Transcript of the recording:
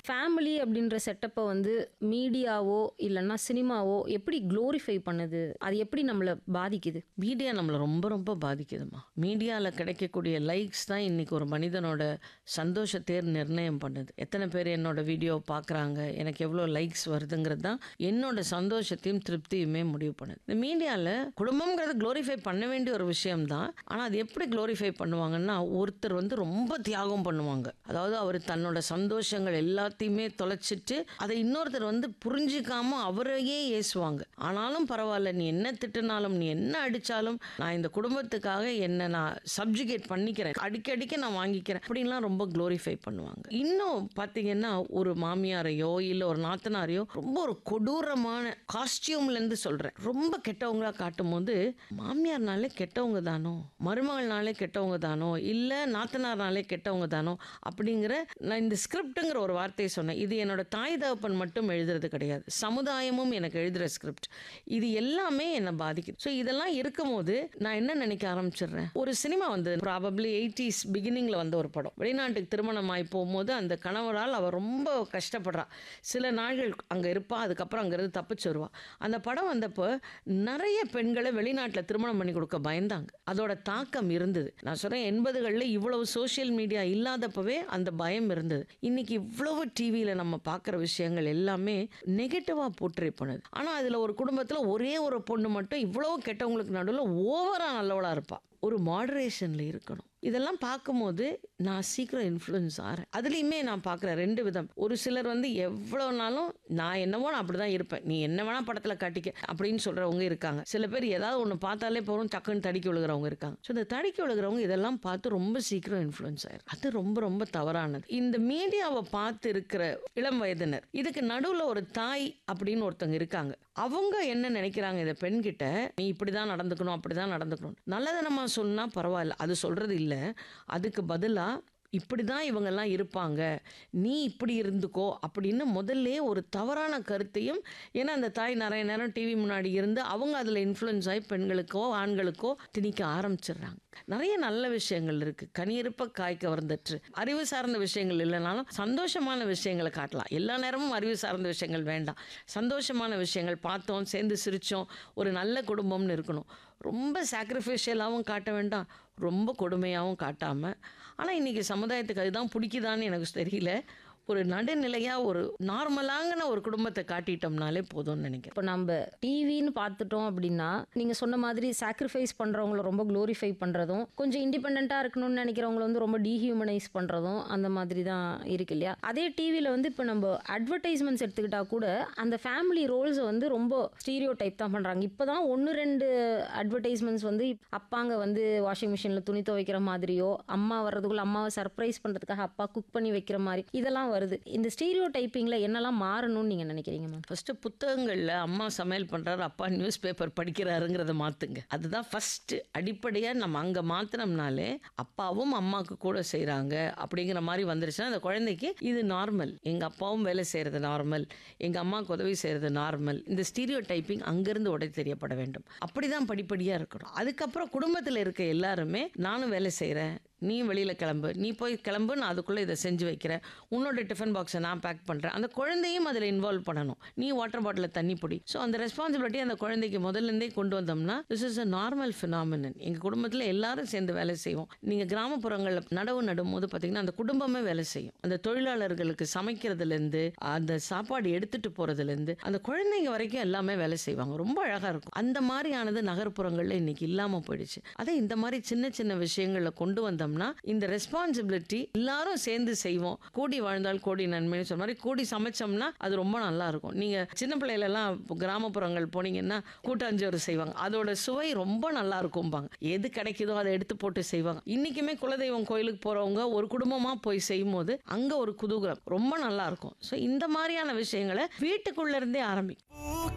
family அப்படின்ற செட்டப்பை வந்து மீடியாவோ இல்லைன்னா சினிமாவோ எப்படி க்ளோரிஃபை பண்ணுது அது எப்படி நம்மளை பாதிக்குது மீடியா நம்மளை ரொம்ப ரொம்ப பாதிக்குதுமா மீடியாவில் கிடைக்கக்கூடிய லைக்ஸ் தான் இன்னைக்கு ஒரு மனிதனோட சந்தோஷத்தை நிர்ணயம் பண்ணுது எத்தனை பேர் என்னோட வீடியோ பார்க்குறாங்க எனக்கு எவ்வளோ லைக்ஸ் வருதுங்கிறது தான் என்னோட சந்தோஷத்தையும் திருப்தியுமே முடிவு பண்ணுது இந்த மீடியாவில் குடும்பம்ங்கிறது க்ளோரிஃபை பண்ண வேண்டிய ஒரு விஷயம்தான் ஆனால் அது எப்படி க்ளோரிஃபை பண்ணுவாங்கன்னா ஒருத்தர் வந்து ரொம்ப தியாகம் பண்ணுவாங்க அதாவது அவர் தன்னோட சந்தோஷங்கள் எல்லாத்தையுமே தொலைச்சிட்டு அதை இன்னொருத்தர் வந்து புரிஞ்சிக்காம அவரையே ஏசுவாங்க ஆனாலும் பரவாயில்ல நீ என்ன திட்டினாலும் நீ என்ன அடிச்சாலும் நான் இந்த குடும்பத்துக்காக என்ன நான் சப்ஜுகேட் பண்ணிக்கிறேன் அடிக்கடிக்க நான் வாங்கிக்கிறேன் அப்படின்லாம் ரொம்ப க்ளோரிஃபை பண்ணுவாங்க இன்னும் பார்த்தீங்கன்னா ஒரு மாமியாரையோ இல்லை ஒரு நாத்தனாரையோ ரொம்ப ஒரு கொடூரமான காஸ்டியூம்ல இருந்து சொல்றேன் ரொம்ப கெட்டவங்களா காட்டும் போது மாமியார்னாலே கெட்டவங்க தானோ மருமகள்னாலே கெட்டவங்க தானோ இல்லை நாத்தனார்னாலே கெட்டவங்க தானோ அப்படிங்கிற நான் இந்த ஸ்கிரிப்டுங்கிற ஒரு வார்த்தையை சொன்னேன் இது என்னோட தாய் தகப்பன் மட்டும் எழுதுறது கிடையாது சமுதாயமும் எனக்கு எழுதுகிற ஸ்கிரிப்ட் இது எல்லாமே என்னை பாதிக்குது ஸோ இதெல்லாம் இருக்கும்போது நான் என்ன நினைக்க ஆரம்பிச்சிடுறேன் ஒரு சினிமா வந்து ப்ராபப்ளி எயிட்டிஸ் பிகினிங்கில் வந்த ஒரு படம் வெளிநாட்டுக்கு திருமணமாகி போகும்போது அந்த கணவரால் அவள் ரொம்ப கஷ்டப்படுறா சில நாள்கள் அங்கே இருப்பா அதுக்கப்புறம் அங்கேருந்து தப்பிச்சு வருவா அந்த படம் வந்தப்போ நிறைய பெண்களை வெளிநாட்டில் திருமணம் பண்ணி கொடுக்க பயந்தாங்க அதோட தாக்கம் இருந்தது நான் சொல்கிறேன் எண்பதுகளில் இவ்வளவு சோஷியல் மீடியா இல்லாதப்பவே அந்த பயம் இருந்தது இன்னைக்கு இவ்வளவு டிவியில் நம்ம பார்க்குற விஷயங்கள் எல்லாமே நெகட்டிவாக போர்ட்ரே பண்ணுது ஆனால் அதில் ஒரு குடும்பத்தில் ஒரே ஒரு பொண்ணு மட்டும் இவ்வளோ கெட்டவங்களுக்கு நடுவில் ஓவராக நல்லவளாக இருப்பா ஒரு மாடரேஷனில் இருக்கணும் இதெல்லாம் பார்க்கும்போது நான் சீக்கிரம் இன்ஃப்ளூயன்ஸ் ஆகிறேன் அதுலேயுமே நான் பார்க்குறேன் ரெண்டு விதம் ஒரு சிலர் வந்து எவ்வளோ நாளும் நான் என்னவோ நான் அப்படி தான் இருப்பேன் நீ என்ன வேணால் படத்தில் காட்டிக்க அப்படின்னு சொல்கிறவங்க இருக்காங்க சில பேர் ஏதாவது ஒன்று பார்த்தாலே போகிறோம் டக்குன்னு தடிக்க விழுகிறவங்க இருக்காங்க ஸோ இந்த தடிக்க விழுகிறவங்க இதெல்லாம் பார்த்து ரொம்ப சீக்கிரம் இன்ஃப்ளூயன்ஸ் ஆயிரும் அது ரொம்ப ரொம்ப தவறானது இந்த மீடியாவை பார்த்து இருக்கிற இளம் வயதினர் இதுக்கு நடுவில் ஒரு தாய் அப்படின்னு ஒருத்தங்க இருக்காங்க அவங்க என்ன நினைக்கிறாங்க இந்த பெண்கிட்ட நீ இப்படி தான் நடந்துக்கணும் அப்படி தான் நடந்துக்கணும் நல்லதனமாக சொன்னால் பரவாயில்ல அது சொல்கிறது இல்லை அதுக்கு பதிலாக இப்படி தான் இவங்கெல்லாம் இருப்பாங்க நீ இப்படி இருந்துக்கோ அப்படின்னு முதல்ல ஒரு தவறான கருத்தையும் ஏன்னா அந்த தாய் நிறைய நேரம் டிவி முன்னாடி இருந்து அவங்க அதில் இன்ஃப்ளூயன்ஸ் ஆகி பெண்களுக்கோ ஆண்களுக்கோ திணிக்க ஆரம்பிச்சிடுறாங்க நிறைய நல்ல விஷயங்கள் இருக்குது கனியிருப்ப காய்க்க வந்துட்டு அறிவு சார்ந்த விஷயங்கள் இல்லைனாலும் சந்தோஷமான விஷயங்களை காட்டலாம் எல்லா நேரமும் அறிவு சார்ந்த விஷயங்கள் வேண்டாம் சந்தோஷமான விஷயங்கள் பார்த்தோம் சேர்ந்து சிரித்தோம் ஒரு நல்ல குடும்பம்னு இருக்கணும் ரொம்ப சாக்ரிஃபிஷியலாகவும் காட்ட வேண்டாம் ரொம்ப கொடுமையாகவும் காட்டாமல் ஆனால் இன்றைக்கி சமுதாயத்துக்கு அதுதான் பிடிக்குதான்னு எனக்கு தெரியல ஒரு நடுநிலையாக ஒரு நார்மலாங்கின ஒரு குடும்பத்தை காட்டிட்டோம்னாலே போதும்னு நினைக்கிறேன் இப்போ நம்ம டிவின்னு பார்த்துட்டோம் அப்படின்னா நீங்கள் சொன்ன மாதிரி சாக்ரிஃபைஸ் பண்ணுறவங்கள ரொம்ப க்ளோரிஃபை பண்ணுறதும் கொஞ்சம் இண்டிபெண்ட்டாக இருக்கணும்னு நினைக்கிறவங்கள வந்து ரொம்ப டீஹியூமனைஸ் பண்ணுறதும் அந்த மாதிரி தான் இருக்கு இல்லையா அதே டிவியில் வந்து இப்போ நம்ம அட்வர்டைஸ்மெண்ட்ஸ் எடுத்துக்கிட்டா கூட அந்த ஃபேமிலி ரோல்ஸை வந்து ரொம்ப ஸ்டீரியோ டைப் தான் பண்ணுறாங்க இப்போ தான் ஒன்று ரெண்டு அட்வர்டைஸ்மெண்ட்ஸ் வந்து அப்பாங்க வந்து வாஷிங் மிஷினில் துணி துவைக்கிற மாதிரியோ அம்மா வர்றதுக்குள்ள அம்மாவை சர்ப்ரைஸ் பண்ணுறதுக்காக அப்பா குக் பண்ணி வைக்கிற மாதிரி இதெல்லாம் வருது இந்த ஸ்டீரியோ டைப்பிங்கில் என்னெல்லாம் மாறணும்னு நீங்கள் நினைக்கிறீங்க மேம் ஃபஸ்ட்டு புத்தகங்களில் அம்மா சமையல் பண்ணுறாரு அப்பா நியூஸ் பேப்பர் படிக்கிறாருங்கிறத மாற்றுங்க அதுதான் ஃபஸ்ட்டு அடிப்படையாக நம்ம அங்கே மாற்றினோம்னாலே அப்பாவும் அம்மாவுக்கு கூட செய்கிறாங்க அப்படிங்கிற மாதிரி வந்துருச்சுன்னா அந்த குழந்தைக்கு இது நார்மல் எங்கள் அப்பாவும் வேலை செய்கிறது நார்மல் எங்கள் அம்மாவுக்கு உதவி செய்கிறது நார்மல் இந்த ஸ்டீரியோ டைப்பிங் அங்கேருந்து உடை தெரியப்பட வேண்டும் அப்படி தான் படிப்படியாக இருக்கணும் அதுக்கப்புறம் குடும்பத்தில் இருக்க எல்லாருமே நானும் வேலை செய்கிறேன் நீ வெளியில் கிளம்பு நீ போய் கிளம்பு நான் அதுக்குள்ளே இதை செஞ்சு வைக்கிறேன் உன்னோட டிஃபன் பாக்ஸை நான் பேக் பண்ணுறேன் அந்த குழந்தையும் அதில் இன்வால்வ் பண்ணணும் நீ வாட்டர் பாட்டிலில் தண்ணி பிடி ஸோ அந்த ரெஸ்பான்சிபிலிட்டி அந்த குழந்தைக்கு முதல்லேருந்தே கொண்டு வந்தோம்னா this is a normal phenomenon எங்கள் குடும்பத்தில் எல்லாரும் சேர்ந்து வேலை செய்வோம் நீங்கள் கிராமப்புறங்களில் நடவு நடும்போது பார்த்தீங்கன்னா அந்த குடும்பமே வேலை செய்யும் அந்த தொழிலாளர்களுக்கு சமைக்கிறதுலேருந்து அந்த சாப்பாடு எடுத்துகிட்டு போகிறதுலேருந்து அந்த குழந்தைங்க வரைக்கும் எல்லாமே வேலை செய்வாங்க ரொம்ப அழகாக இருக்கும் அந்த மாதிரியானது நகர்ப்புறங்களில் இன்னைக்கு இல்லாமல் போயிடுச்சு அதை இந்த மாதிரி சின்ன சின்ன விஷயங்களில் கொண்டு வந்தோம்னா இந்த ரெஸ்பான்சிபிலிட்டி எல்லாரும் சேர்ந்து செய்வோம் கூடி வாழ்ந்தால் கோடி நன்மைன்னு சொன்ன மாதிரி கூடி சமைச்சோம்னா அது ரொம்ப நல்லா இருக்கும் நீங்க சின்ன பிள்ளைகளெல்லாம் இப்போ கிராமப்புறங்கள் போனீங்கன்னா கூட்டாஞ்சோறு செய்வாங்க அதோட சுவை ரொம்ப நல்லா இருக்கும்பாங்க எது கிடைக்குதோ அதை எடுத்து போட்டு செய்வாங்க இன்னைக்குமே குலதெய்வம் கோயிலுக்கு போறவங்க ஒரு குடும்பமா போய் செய்யும் போது அங்க ஒரு குதூகலம் ரொம்ப நல்லா இருக்கும் ஸோ இந்த மாதிரியான விஷயங்களை வீட்டுக்குள்ள இருந்தே ஆரம்பிக்கும்